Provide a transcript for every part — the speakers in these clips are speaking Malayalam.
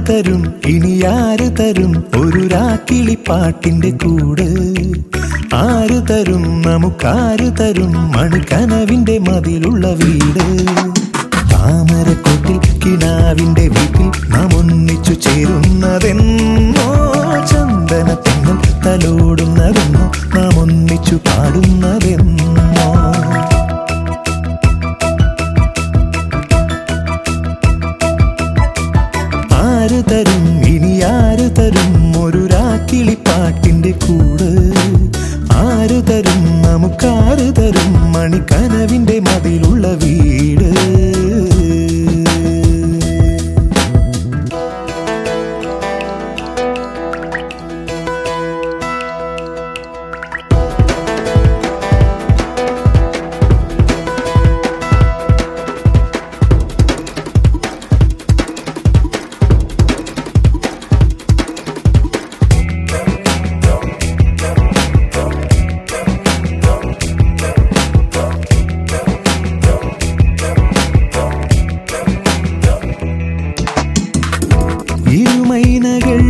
തരും ഇനി ആര് തരും ഒരു രാക്കിളിപ്പാട്ടിന്റെ കൂട് ആര് തരും നമുക്കാര് തരും മണിക്കനവിന്റെ മതിലുള്ള വീട് താമരക്കൊട്ടിൽ കിനാവിന്റെ വീട്ടിൽ നാം ഒന്നിച്ചു ചേരുന്നതെന്നോ ചന്ദനത്തിങ്ങൾ തലോടുന്നതെന്നോ നാം ഒന്നിച്ചു പാടുന്നതെന്നോ ആര് തരും ഇനി ആര് തരും ഒരു രാക്കിളിപ്പാട്ടിന്റെ കൂട് ആര് തരും നമുക്കാര് തരും മണിക്കനവിന്റെ മതിലുള്ള വീട് ഇരുമൈനകൾ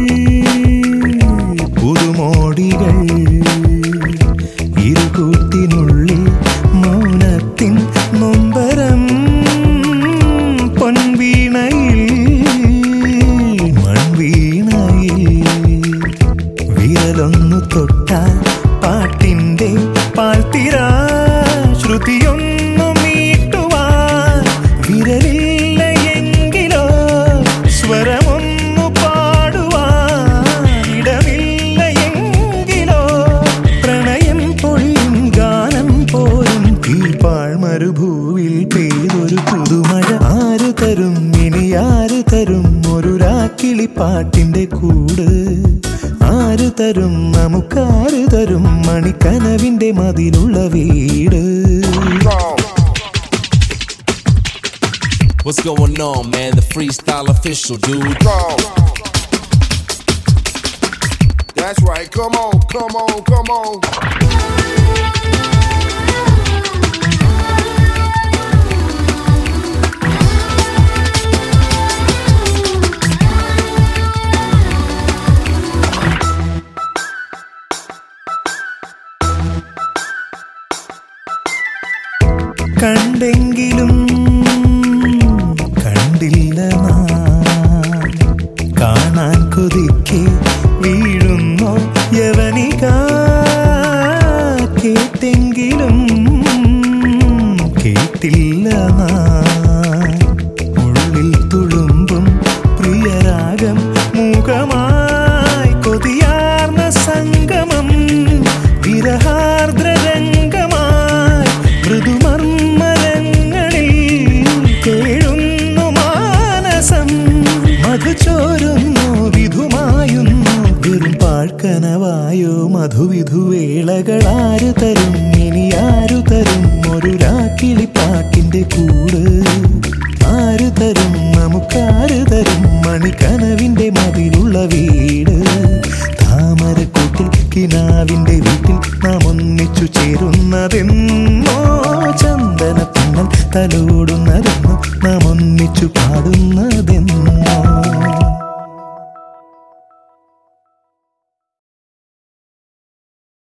പുതുമോടികൾ ഇരുകൂട്ടിനുള്ളിൽ മൗനത്തിൻ നൊമ്പരം പൊൻവീണയിൽ മൺവീണയിൽ വിരലൊന്നു തൊട്ടാൽ പാട്ടിന്റെ പാൽത്തിര ശ്രുതിയൊന്നു മീട്ടുവാൻ വിരലില്ല എങ്കിലോ സ്വരമൊന്നു പാടുവാൻ ഇടമില്ല എങ്കിലോ പ്രണയം പൊഴിയും ഗാനം പോലും കീഴ്പാൾ മരുഭൂവിൽ പെയ്തൊരു പുതുമഴ ആര് തരും ഇനി ആര് തരും ഒരു രാക്കിളിപ്പാട്ടിന്റെ കൂട് ആര് തരും നമുക്കാര് തരും മണിക്കനവിന്റെ മതിലുള്ള വീട് What's going on, man? The freestyle official, dude. Go. That's right. Come on, come on, come on. കണ്ടെങ്കിലും കണ്ടില്ല നാം കാണാൻ കൊതിക്കെ വീഴുന്നോ യവനിക കേട്ടെങ്കിലും കേട്ടില്ല നാം ഉള്ളിൽ തുളുമ്പും പ്രിയരാഗം മൂകമായി കൊതിയാർന്ന സംഗമം വിരഹാർദ്രരംഗമായി മൃദുമർമ്മരങ്ങളിൽ കേഴുന്നു മാനസം മധുചോരുന്നു വിധുമായുന്നു വെറും പാഴ്ക്കനവായോ മധുവിധുവേളകളാരു തരും ഇനി ആരു തരും ഒരു രാക്കിളിപ്പാട്ടിന്റെ കൂട് ആര് തരും നമുക്കാര് തരും മണിക്കനവിന്റെ മതിലുള്ള വീട് താമരക്കൂട്ടിൽ കിനാവിന്റെ വീട്ടിൽ നാം ഒന്നിച്ചു ചേരുന്നതെന്നോ ചന്ദനത്തിങ്ങൾ തലോടുന്നതെന്നോ നാം ഒന്നിച്ചു പാടുന്നതെന്നോ